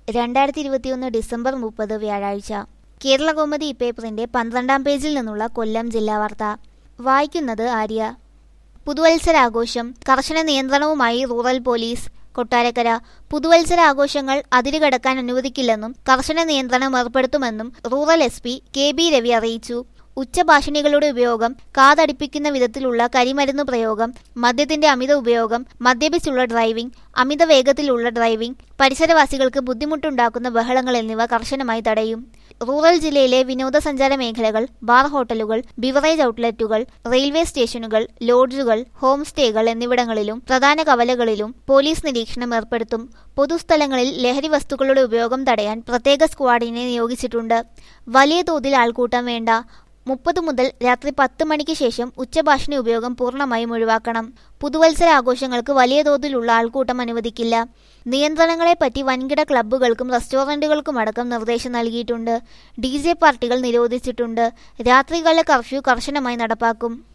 രണ്ടായിരത്തി ഇരുപത്തിയൊന്ന് ഡിസംബർ മുപ്പത് വ്യാഴാഴ്ച കേരളകൗമുദി പേപ്പറിന്റെ പന്ത്രണ്ടാം പേജിൽ നിന്നുള്ള കൊല്ലം ജില്ലാ വാർത്ത വായിക്കുന്നത് ആര്യ പുതുവത്സരാഘോഷം കർശന നിയന്ത്രണവുമായി റൂറൽ പോലീസ് കൊട്ടാരക്കര പുതുവത്സരാഘോഷങ്ങൾ അതിരുകടക്കാൻ അനുവദിക്കില്ലെന്നും കർശന നിയന്ത്രണം ഏർപ്പെടുത്തുമെന്നും rural S P K B Ravi അറിയിച്ചു ഉച്ചഭാഷിണികളുടെ ഉപയോഗം കാതടിപ്പിക്കുന്ന വിധത്തിലുള്ള കരിമരുന്ന് പ്രയോഗം മദ്യത്തിന്റെ അമിത ഉപയോഗം മദ്യപിച്ചുള്ള ഡ്രൈവിംഗ് അമിത വേഗത്തിലുള്ള ഡ്രൈവിംഗ് പരിസരവാസികൾക്ക് ബുദ്ധിമുട്ടുണ്ടാക്കുന്ന ബഹളങ്ങൾ എന്നിവ കർശനമായി തടയും റൂറൽ ജില്ലയിലെ വിനോദസഞ്ചാര മേഖലകൾ ബാർ ഹോട്ടലുകൾ ബിവറേജ് ഔട്ട്ലെറ്റുകൾ റെയിൽവേ സ്റ്റേഷനുകൾ ലോഡ്ജുകൾ ഹോം സ്റ്റേകൾ എന്നിവിടങ്ങളിലും പ്രധാന കവലകളിലും പോലീസ് നിരീക്ഷണം ഏർപ്പെടുത്തും പൊതുസ്ഥലങ്ങളിൽ ലഹരി വസ്തുക്കളുടെ ഉപയോഗം തടയാൻ പ്രത്യേക സ്ക്വാഡിനെ നിയോഗിച്ചിട്ടുണ്ട് വലിയ തോതിൽ ആൾക്കൂട്ടം വേണ്ട മുപ്പത് മുതൽ രാത്രി പത്ത് മണിക്ക് ശേഷം ഉച്ചഭാഷിണി ഉപയോഗം പൂർണ്ണമായും ഒഴിവാക്കണം പുതുവത്സരാഘോഷങ്ങൾക്ക് വലിയ തോതിലുള്ള ആൾക്കൂട്ടം അനുവദിക്കില്ല നിയന്ത്രണങ്ങളെപ്പറ്റി വൻകിട ക്ലബ്ബുകൾക്കും റെസ്റ്റോറന്റുകൾക്കും അടക്കം നിർദ്ദേശം നൽകിയിട്ടുണ്ട് ഡി ജെ പാർട്ടികൾ നിരോധിച്ചിട്ടുണ്ട് രാത്രികാല കർഫ്യൂ കർശനമായി നടപ്പാക്കും